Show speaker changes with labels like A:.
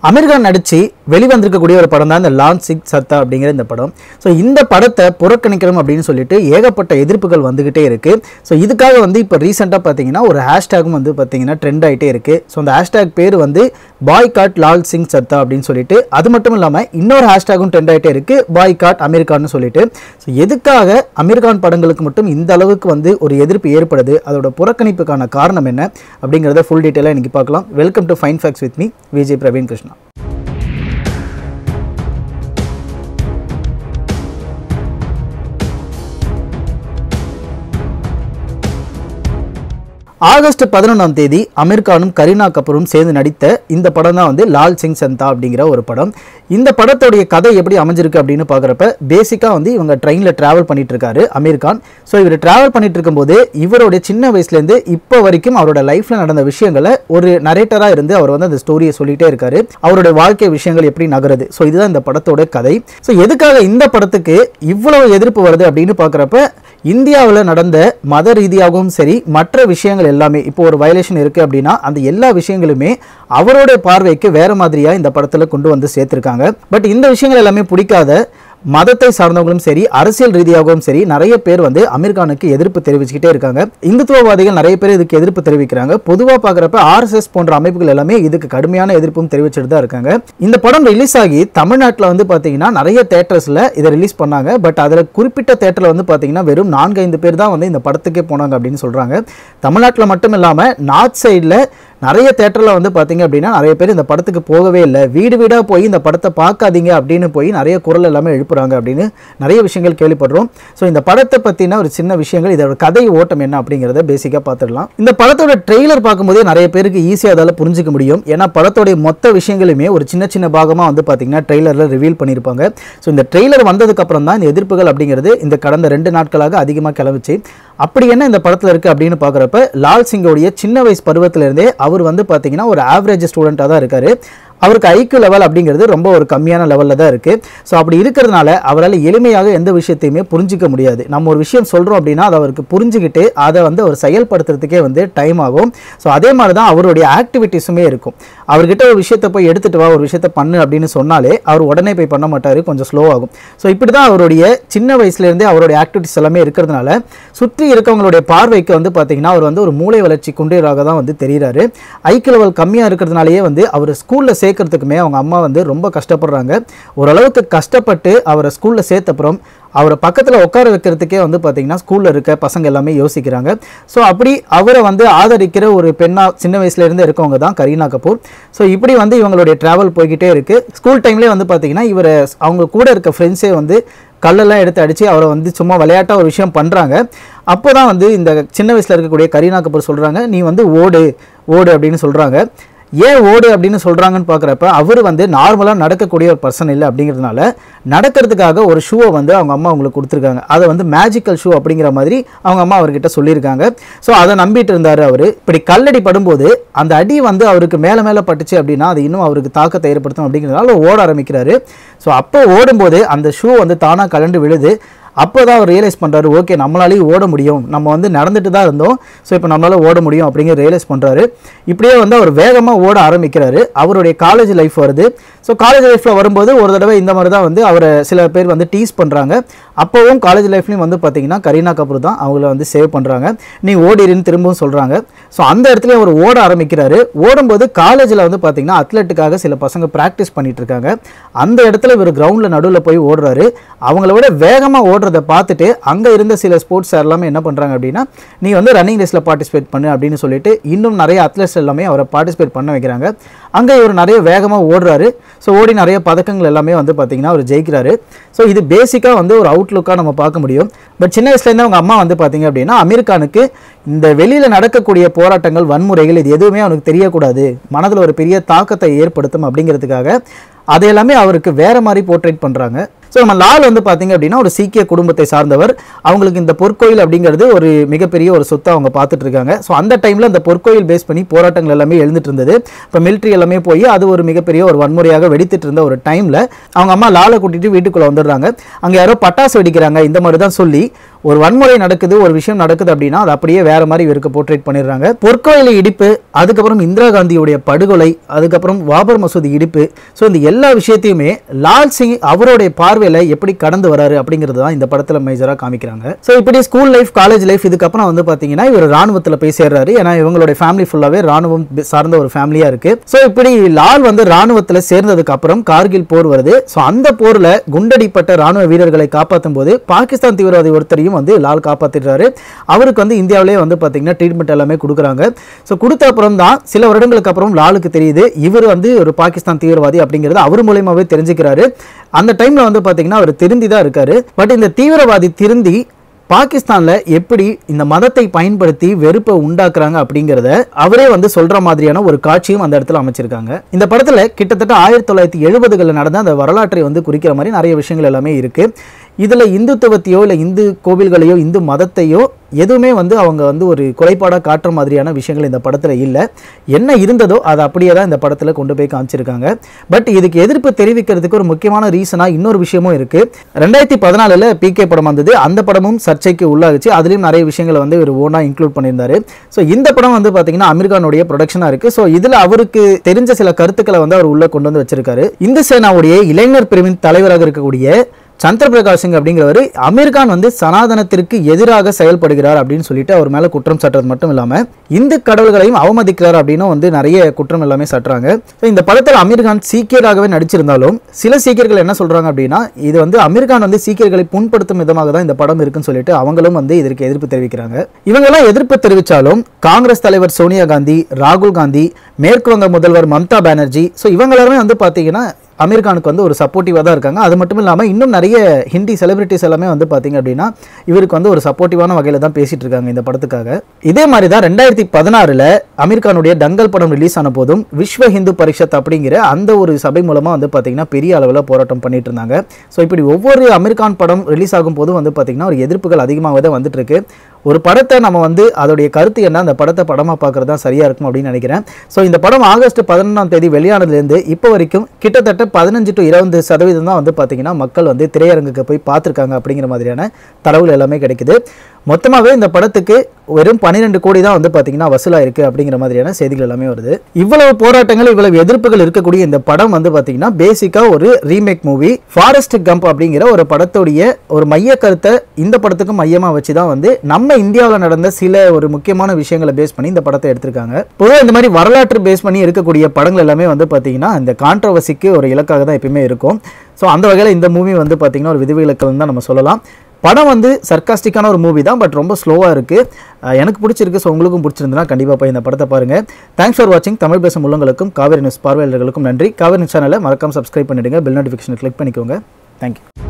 A: அமீர்கான் நடிச்சு வெளிவந்திருக்கக்கூடிய ஒரு படம் தான் இந்த லான் சிக் சத்தா அப்படிங்கிற இந்த படம் ஸோ இந்த படத்தை புறக்கணிக்கிறோம் அப்படின்னு சொல்லிட்டு ஏகப்பட்ட எதிர்ப்புகள் வந்துகிட்டே இருக்கு ஸோ இதுக்காக வந்து இப்போ ரீசெண்டாக பார்த்தீங்கன்னா ஒரு ஹேஷ்டேகும் வந்து பார்த்தீங்கன்னா ட்ரெண்ட் ஆகிட்டே இருக்கு ஸோ அந்த ஹேஷ்டேக் பேர் வந்து பாய் காட் லால் சிங் சத்தா அப்படின்னு சொல்லிட்டு அது மட்டும் இல்லாமல் இன்னொரு ஹேஷ்டேகும் ட்ரெண்ட் ஆகிட்டே இருக்கு பாய் காட் அமீர்கான்னு சொல்லிட்டு ஸோ எதுக்காக அமீர்கான் படங்களுக்கு மட்டும் இந்த அளவுக்கு வந்து ஒரு எதிர்ப்பு ஏற்படுது அதோட புறக்கணிப்புக்கான காரணம் என்ன அப்படிங்கிறத ஃபுல் டீட்டெயிலாக இன்னைக்கு பார்க்கலாம் welcome to fine facts with me Vijay Praveen Krishna August பதினொன்றாம் தேதி அமீர் கானும் கரீனா கபூரும் சேர்ந்து நடித்த இந்த படம் தான் வந்து லால் சிங் சந்தா அப்படிங்கிற ஒரு படம் இந்த படத்துடைய கதை எப்படி அமைஞ்சிருக்கு அப்படின்னு பார்க்குறப்ப பேசிக்காக வந்து இவங்க ட்ரெயினில் ட்ராவல் பண்ணிட்டு இருக்காரு அமீர் கான் ஸோ இவர் ட்ராவல் பண்ணிட்டு இருக்கும்போது இவருடைய சின்ன வயசுலேருந்து இப்போ வரைக்கும் அவரோட லைஃப்பில் நடந்த விஷயங்களை ஒரு நரேட்டராக இருந்து அவர் வந்து அந்த ஸ்டோரியை சொல்லிட்டே இருக்காரு அவருடைய வாழ்க்கை விஷயங்கள் எப்படி நகருது ஸோ இதுதான் இந்த படத்தோட கதை ஸோ எதுக்காக இந்த படத்துக்கு இவ்வளவு எதிர்ப்பு வருது அப்படின்னு பார்க்குறப்ப இந்தியாவில் நடந்த மத ரீதியாகவும் சரி மற்ற விஷயங்கள் எல்லாமே இப்போ ஒரு வயலேஷன் இருக்குது அப்படின்னா அந்த எல்லா விஷயங்களுமே அவரோட பார்வைக்கு வேற மாதிரியாக இந்த படத்தில் கொண்டு வந்து சேர்த்துருக்காங்க பட் இந்த விஷயங்கள் எல்லாமே பிடிக்காத மதத்தை சார்ந்தவங்களும் சரி அரசியல் ரீதியாகவும் சரி நிறைய பேர் வந்து அமீர்கானுக்கு எதிர்ப்பு தெரிவிச்சுக்கிட்டே இருக்காங்க இந்துத்துவவாதிகள் நிறைய பேர் இதுக்கு எதிர்ப்பு தெரிவிக்கிறாங்க பொதுவாக பார்க்குறப்ப ஆர்எஸ்எஸ் போன்ற அமைப்புகள் எல்லாமே இதுக்கு கடுமையான எதிர்ப்பும் தெரிவிச்சுட்டு தான் இருக்காங்க இந்த படம் ரிலீஸ் ஆகி தமிழ்நாட்டில் வந்து பார்த்தீங்கன்னா நிறைய தேட்டர்ஸில் இதை ரிலீஸ் பண்ணாங்க பட் அதில் குறிப்பிட்ட தேட்டரில் வந்து பார்த்தீங்கன்னா வெறும் நான்கு ஐந்து பேர் தான் வந்து இந்த படத்துக்கே போனாங்க அப்படின்னு சொல்கிறாங்க தமிழ்நாட்டில் மட்டும் இல்லாமல் நார்த் சைடில் நிறைய தேட்டரில் வந்து பார்த்தீங்க அப்படின்னா நிறைய பேர் இந்த படத்துக்கு போகவே இல்லை வீடு வீடாக போய் இந்த படத்தை பார்க்காதீங்க அப்படின்னு போய் நிறைய குரல் எல்லாமே எழுப்புறாங்க அப்படின்னு நிறைய விஷயங்கள் கேள்விப்படுறோம் ஸோ இந்த படத்தை பற்றின ஒரு சின்ன விஷயங்கள் இதோட கதை ஓட்டம் என்ன அப்படிங்கிறத பேசிக்காக பார்த்துடலாம் இந்த படத்தோட ட்ரெய்லர் பார்க்கும்போதே நிறைய பேருக்கு ஈஸியாக அதால் புரிஞ்சுக்க முடியும் ஏன்னா படத்தோடைய மொத்த விஷயங்களுமே ஒரு சின்ன சின்ன பாகமாக வந்து பார்த்தீங்கன்னா ட்ரெய்லரில் ரிவீல் பண்ணியிருப்பாங்க ஸோ இந்த ட்ரெய்லர் வந்ததுக்கப்புறம் தான் இந்த எதிர்ப்புகள் அப்படிங்கிறது இந்த கடந்த ரெண்டு நாட்களாக அதிகமாக கிளம்பிச்சு அப்படி என்ன இந்த படத்தில் இருக்குது அப்படின்னு பார்க்குறப்ப லால் சிங்கோடைய சின்ன வயசு பருவத்திலேருந்தே அவர் வந்து பார்த்தீங்கன்னா ஒரு ஆவரேஜ் ஸ்டூடெண்ட்டாக தான் இருக்காரு அவருக்கு ஐக்கியூ லெவல் அப்படிங்கிறது ரொம்ப ஒரு கம்மியான லெவலில் தான் இருக்குது ஸோ அப்படி இருக்கிறதுனால அவரால் எளிமையாக எந்த விஷயத்தையுமே புரிஞ்சிக்க முடியாது நம்ம ஒரு விஷயம் சொல்கிறோம் அப்படின்னா அதை அவருக்கு புரிஞ்சுக்கிட்டு அதை வந்து அவர் செயல்படுத்துறதுக்கே வந்து டைம் ஆகும் ஸோ அதே மாதிரி தான் அவருடைய ஆக்டிவிட்டீஸுமே இருக்கும் அவர்கிட்ட ஒரு விஷயத்தை போய் எடுத்துட்டு வா ஒரு விஷயத்தை பண்ணு அப்படின்னு சொன்னாலே அவர் உடனே போய் பண்ண மாட்டார் கொஞ்சம் ஸ்லோ ஆகும் ஸோ இப்படி தான் அவருடைய சின்ன வயசுலேருந்தே அவருடைய ஆக்டிவிட்டிஸ் எல்லாமே இருக்கிறதுனால சுற்றி இருக்கவங்களுடைய பார்வைக்கு வந்து பார்த்தீங்கன்னா அவர் வந்து ஒரு மூளை வளர்ச்சி குண்டீராக தான் வந்து தெரிகிறாரு ஐக்கிய லெவல் கம்மியாக இருக்கிறதுனாலயே வந்து அவர் ஸ்கூலில் சேர்க்கறதுக்குமே அவங்க அம்மா வந்து ரொம்ப கஷ்டப்படுறாங்க ஓரளவுக்கு கஷ்டப்பட்டு அவரை ஸ்கூலில் சேர்த்தப்புறம் அவரை பக்கத்தில் உட்கார வைக்கிறதுக்கே வந்து பார்த்தீங்கன்னா ஸ்கூலில் இருக்க பசங்க எல்லாமே யோசிக்கிறாங்க ஸோ அப்படி அவரை வந்து ஆதரிக்கிற ஒரு பெண்ணாக சின்ன வயசுலேருந்து இருக்கவங்க தான் கரீனா கபூர் ஸோ இப்படி வந்து இவங்களுடைய ட்ராவல் போய்கிட்டே இருக்குது ஸ்கூல் டைம்லேயே வந்து பார்த்தீங்கன்னா இவர் அவங்க கூட இருக்க ஃப்ரெண்ட்ஸே வந்து கல்லெல்லாம் எடுத்து அடித்து அவரை வந்து சும்மா விளையாட்டாக ஒரு விஷயம் பண்ணுறாங்க அப்போ தான் வந்து இந்த சின்ன வயசில் இருக்கக்கூடிய கரீனா கபூர் சொல்கிறாங்க நீ வந்து ஓடு ஓடு அப்படின்னு சொல்கிறாங்க ஏன் ஓடு அப்படின்னு சொல்கிறாங்கன்னு பார்க்குறப்ப அவர் வந்து நார்மலாக நடக்கக்கூடிய ஒரு பர்சன் இல்லை அப்படிங்கிறதுனால நடக்கிறதுக்காக ஒரு ஷூவை வந்து அவங்க அம்மா அவங்களுக்கு கொடுத்துருக்காங்க அதை வந்து மேஜிக்கல் ஷூ அப்படிங்கிற மாதிரி அவங்க அம்மா அவர்கிட்ட சொல்லியிருக்காங்க ஸோ அதை நம்பிட்டு இருந்தார் அவர் இப்படி கல்லடி படும்போது அந்த அடி வந்து அவருக்கு மேலே மேலே பட்டுச்சு அப்படின்னா அது இன்னும் அவருக்கு தாக்கத்தை ஏற்படுத்தும் அப்படிங்கிறதுனால ஓட ஆரம்பிக்கிறாரு ஸோ அப்போ ஓடும்போது அந்த ஷூ வந்து தானாக கலண்டு விழுது அப்போ தான் அவர் ரியலைஸ் பண்ணுறாரு ஓகே நம்மளாலேயும் ஓட முடியும் நம்ம வந்து நடந்துட்டு தான் இருந்தோம் ஸோ இப்போ நம்மளால் ஓட முடியும் அப்படிங்கிற ரியலைஸ் பண்ணுறாரு இப்படியே வந்து அவர் வேகமாக ஓட ஆரம்பிக்கிறாரு அவருடைய காலேஜ் லைஃப் வருது ஸோ காலேஜ் லைஃப்பில் வரும்போது ஒரு தடவை இந்த மாதிரி தான் வந்து அவரை சில பேர் வந்து டீஸ் பண்ணுறாங்க அப்போவும் காலேஜ் லைஃப்லையும் வந்து பார்த்தீங்கன்னா கரீனா கபூர் தான் அவங்கள வந்து சேவ் பண்ணுறாங்க நீ ஓடிடுன்னு திரும்பவும் சொல்கிறாங்க ஸோ அந்த இடத்துல அவர் ஓட ஆரம்பிக்கிறாரு ஓடும்போது காலேஜில் வந்து பார்த்தீங்கன்னா அத்லெட்டுக்காக சில பசங்க ப்ராக்டிஸ் பண்ணிட்டு இருக்காங்க அந்த இடத்துல இவர் கிரவுண்டில் நடுவில் போய் ஓடுறாரு அவங்கள விட வேகமாக ஓடுறத பார்த்துட்டு அங்கே இருந்த சில ஸ்போர்ட்ஸ் எல்லாமே என்ன பண்ணுறாங்க அப்படின்னா நீ வந்து ரன்னிங் ரேஸில் பார்ட்டிசிபேட் பண்ணு அப்படின்னு சொல்லிட்டு இன்னும் நிறைய அத்லெட்ஸ் எல்லாமே அவரை பார்ட்டிசிபேட் பண்ண வைக்கிறாங்க அங்கே இவர் நிறைய வேகமாக ஓடுறாரு ஸோ ஓடி நிறைய பதக்கங்கள் எல்லாமே வந்து பார்த்தீங்கன்னா அவர் ஜெயிக்கிறாரு ஸோ இது பேசிக்காக வந்து ஒரு அவுட்லுக்காக நம்ம பார்க்க முடியும் பட் சின்ன வயசுலேருந்து அவங்க அம்மா வந்து பார்த்தீங்க அப்படின்னா அமீர்கானுக்கு இந்த வெளியில் நடக்கக்கூடிய போராட்டங்கள் வன்முறைகள் இது எதுவுமே அவனுக்கு தெரியக்கூடாது மனதில் ஒரு பெரிய தாக்கத்தை ஏற்படுத்தும் அப்படிங்கிறதுக்காக அதை எல்லாமே அவருக்கு வேற மாதிரி போர்ட்ரேட் பண்ணுறாங்க ஸோ நம்ம லால் வந்து பார்த்தீங்க அப்படின்னா ஒரு சீக்கிய குடும்பத்தை சார்ந்தவர் அவங்களுக்கு இந்த பொற்கோயில் அப்படிங்கிறது ஒரு மிகப்பெரிய ஒரு சொத்தை அவங்க பார்த்துட்டு இருக்காங்க ஸோ அந்த டைமில் அந்த பொற்கோயில் பேஸ் பண்ணி போராட்டங்கள் எல்லாமே எழுந்துட்டு இருந்தது இப்போ மிலிட்ரி எல்லாமே போய் அது ஒரு மிகப்பெரிய ஒரு வன்முறையாக வெடித்துட்டு இருந்த ஒரு டைமில் அவங்க அம்மா லாலை கூட்டிட்டு வீட்டுக்குள்ளே வந்துடுறாங்க அங்கே யாரோ பட்டாசு வெடிக்கிறாங்க இந்த மாதிரி தான் சொல்லி ஒரு வன்முறை நடக்குது ஒரு விஷயம் நடக்குது அப்படின்னா அது அப்படியே வேற மாதிரி இவருக்கு போர்ட்ரேட் பண்ணிடுறாங்க பொற்கோயில இடிப்பு அதுக்கப்புறம் இந்திரா காந்தியுடைய படுகொலை அதுக்கப்புறம் வாபர் மசூதி இடிப்பு ஸோ இந்த எல்லா விஷயத்தையுமே லால் சிங் அவருடைய பார்வையில் எப்படி கடந்து வராரு அப்படிங்கிறது தான் இந்த படத்தில் மேஜராக காமிக்கிறாங்க ஸோ இப்படி ஸ்கூல் லைஃப் காலேஜ் லைஃப் இதுக்கப்புறம் வந்து பார்த்தீங்கன்னா இவர் ராணுவத்தில் போய் சேர்றாரு ஏன்னா இவங்களுடைய ஃபேமிலி ஃபுல்லாகவே ராணுவம் பி- சார்ந்த ஒரு ஃபேமிலியாக இருக்கு ஸோ இப்படி லால் வந்து ராணுவத்தில் சேர்ந்ததுக்கு அப்புறம் கார்கில் போர் வருது ஸோ அந்த போரில் குண்டடிப்பட்ட ராணுவ வீரர்களை காப்பாற்றும் போது பாகிஸ்தான் தீவிரவாதி ஒருத்தரையும் வந்து லால் காப்பாத்திடுறாரு அவருக்கு வந்து இந்தியாவிலே வந்து பார்த்தீங்கன்னா ட்ரீட்மெண்ட் எல்லாமே கொடுக்குறாங்க ஸோ கொடுத்த அப்புறம் தான் சில வருடங்களுக்கு அப்புறம் லாலுக்கு தெரியுது இவர் வந்து ஒரு பாகிஸ்தான் தீவிரவாதி அப்படிங்கிறது அவர் மூலியமாவே தெரிஞ்சுக்கிறாரு அந்த டைம்ல வந்து பார்த்தீங்கன்னா அவர் திருந்தி தான் இருக்காரு பட் இந்த தீவிரவாதி திருந்தி பாகிஸ்தான்ல எப்படி இந்த மதத்தை பயன்படுத்தி வெறுப்பை உண்டாக்குறாங்க அப்படிங்கிறத அவரே வந்து சொல்ற மாதிரியான ஒரு காட்சியும் அந்த இடத்துல அமைச்சிருக்காங்க இந்த படத்துல கிட்டத்தட்ட ஆயிரத்தி தொள்ளாயிரத்தி எழுபதுகளில் நடந்த அந்த வரலாற்றை வந்து குறிக்கிற மாதிரி நிறைய விஷயங்கள் எல்லாமே இருக்கு இதுல இந்துத்துவத்தையோ இல்லை இந்து கோவில்களையோ இந்து மதத்தையோ எதுவுமே வந்து அவங்க வந்து ஒரு குறைபாடாக காட்டுற மாதிரியான விஷயங்கள் இந்த படத்தில் இல்லை என்ன இருந்ததோ அதை அப்படியே தான் இந்த படத்தில் கொண்டு போய் காமிச்சிருக்காங்க பட் இதுக்கு எதிர்ப்பு தெரிவிக்கிறதுக்கு ஒரு முக்கியமான ரீசனாக இன்னொரு விஷயமும் இருக்குது ரெண்டாயிரத்தி பதினாலில் பிகே படம் வந்தது அந்த படமும் சர்ச்சைக்கு உள்ளாகுச்சு அதுலேயும் நிறைய விஷயங்களை வந்து ஒரு ஓனாக இன்க்ளூட் பண்ணியிருந்தாரு ஸோ இந்த படம் வந்து பார்த்தீங்கன்னா அமீர்கானுடைய ப்ரொடக்ஷனாக இருக்குது ஸோ இதில் அவருக்கு தெரிஞ்ச சில கருத்துக்களை வந்து அவர் உள்ளே கொண்டு வந்து வச்சிருக்காரு இந்து சேனாவுடைய இளைஞர் பிரிவின் தலைவராக இருக்கக்கூடிய சந்திரபிரகாஷ் சிங் அப்படிங்கிறவர் அமீர்கான் வந்து சனாதனத்திற்கு எதிராக செயல்படுகிறார் அப்படின்னு சொல்லிட்டு அவர் மேல குற்றம் சாட்டுறது மட்டும் இல்லாம இந்து கடவுள்களையும் அவமதிக்கிறார் அப்படின்னு வந்து நிறைய குற்றம் எல்லாமே சாட்டுறாங்க So, இந்த படத்தில் அமீர்கான் சீக்கியராகவே நடிச்சிருந்தாலும் சில சீக்கியர்கள் என்ன சொல்றாங்க அப்படின்னா இது வந்து அமீர்கான் வந்து சீக்கியர்களை புண்படுத்தும் விதமாக தான் இந்த படம் இருக்குன்னு சொல்லிட்டு அவங்களும் வந்து இதற்கு எதிர்ப்பு தெரிவிக்கிறாங்க இவங்கெல்லாம் எதிர்ப்பு தெரிவித்தாலும் காங்கிரஸ் தலைவர் சோனியா காந்தி ராகுல் காந்தி மேற்கு வங்க முதல்வர் மம்தா பானர்ஜி ஸோ இவங்க எல்லாருமே வந்து பார்த்தீங்கன்னா அமீர் கானுக்கு வந்து ஒரு சப்போர்ட்டிவாக தான் இருக்காங்க அது மட்டும் இல்லாமல் இன்னும் நிறைய ஹிந்தி செலிபிரிட்டிஸ் எல்லாமே வந்து பார்த்தீங்க அப்படின்னா இவருக்கு வந்து ஒரு சப்போர்ட்டிவான வகையில் தான் பேசிட்டு இருக்காங்க இந்த படத்துக்காக இதே மாதிரி தான் ரெண்டாயிரத்தி பதினாறில் அமீர் கானுடைய டங்கல் படம் ரிலீஸ் ஆன போதும் விஸ்வ ஹிந்து பரிஷத் அப்படிங்கிற அந்த ஒரு சபை மூலமாக வந்து பார்த்தீங்கன்னா பெரிய அளவில் போராட்டம் பண்ணிட்டு இருந்தாங்க ஸோ இப்படி ஒவ்வொரு அமீர் கான் படம் ரிலீஸ் ஆகும் போதும் வந்து பார்த்தீங்கன்னா ஒரு எதிர்ப்புகள் அதிகமாக தான் வந்துட்டு இருக்கு ஒரு படத்தை நம்ம வந்து அதோடைய கருத்து என்ன அந்த படத்தை படமாக பார்க்குறது தான் சரியாக இருக்கும் அப்படின்னு நினைக்கிறேன் ஸோ இந்த படம் ஆகஸ்ட் பதினொன்றாம் தேதி வெளியானதுலேருந்து இப்போ வரைக்கும் கிட்டத்தட்ட பதினஞ்சு டு இருபது சதவீதம் தான் வந்து பார்த்தீங்கன்னா மக்கள் வந்து திரையரங்குக்கு போய் பார்த்துருக்காங்க அப்படிங்கிற மாதிரியான தரவுகள் எல்லாமே கிடைக்குது மொத்தமாகவே இந்த படத்துக்கு வெறும் பன்னிரெண்டு கோடி தான் வந்து பார்த்தீங்கன்னா வசூலாக இருக்குது அப்படிங்கிற மாதிரியான செய்திகள் எல்லாமே வருது இவ்வளவு போராட்டங்கள் இவ்வளவு எதிர்ப்புகள் இருக்கக்கூடிய இந்த படம் வந்து பார்த்தீங்கன்னா பேசிக்காக ஒரு ரீமேக் மூவி ஃபாரஸ்ட் கம்ப் அப்படிங்கிற ஒரு படத்துடைய ஒரு மைய கருத்தை இந்த படத்துக்கு மையமாக வச்சு தான் வந்து நம்ம இந்தியாவில் நடந்த சில ஒரு முக்கியமான விஷயங்களை பேஸ் பண்ணி இந்த படத்தை எடுத்திருக்காங்க பொதுவாக இந்த மாதிரி வரலாற்று பேஸ் பண்ணி இருக்கக்கூடிய படங்கள் எல்லாமே வந்து பார்த்தீங்கன்னா இந்த கான்ட்ரவர்சிக்கு ஒரு இலக்காக தான் எப்பயுமே இருக்கும் ஸோ அந்த வகையில் இந்த மூவி வந்து பார்த்தீங்கன்னா ஒரு விதிவிலக்கல்னு தான் நம்ம சொல்லலாம் படம் வந்து சர்க்காஸ்டிக்கான ஒரு மூவி தான் பட் ரொம்ப ஸ்லோவாக இருக்குது எனக்கு பிடிச்சிருக்கு ஸோ உங்களுக்கும் பிடிச்சிருந்தனா கண்டிப்பாக போய் இந்த படத்தை பாருங்கள் தேங்க்ஸ் ஃபார் வாட்சிங் தமிழ் பேசும் உள்ளவங்களுக்கும் காவேரி நியூஸ் பார்வையாளர்களுக்கும் நன்றி காவேரி நியூஸ் சேனலை மறக்காம சப்ஸ்கிரைப் பண்ணிடுங்க பெல் நோட்டிஃபிகேஷன் கிளிக் பண்ணிக்கோங்க தேங்க்யூ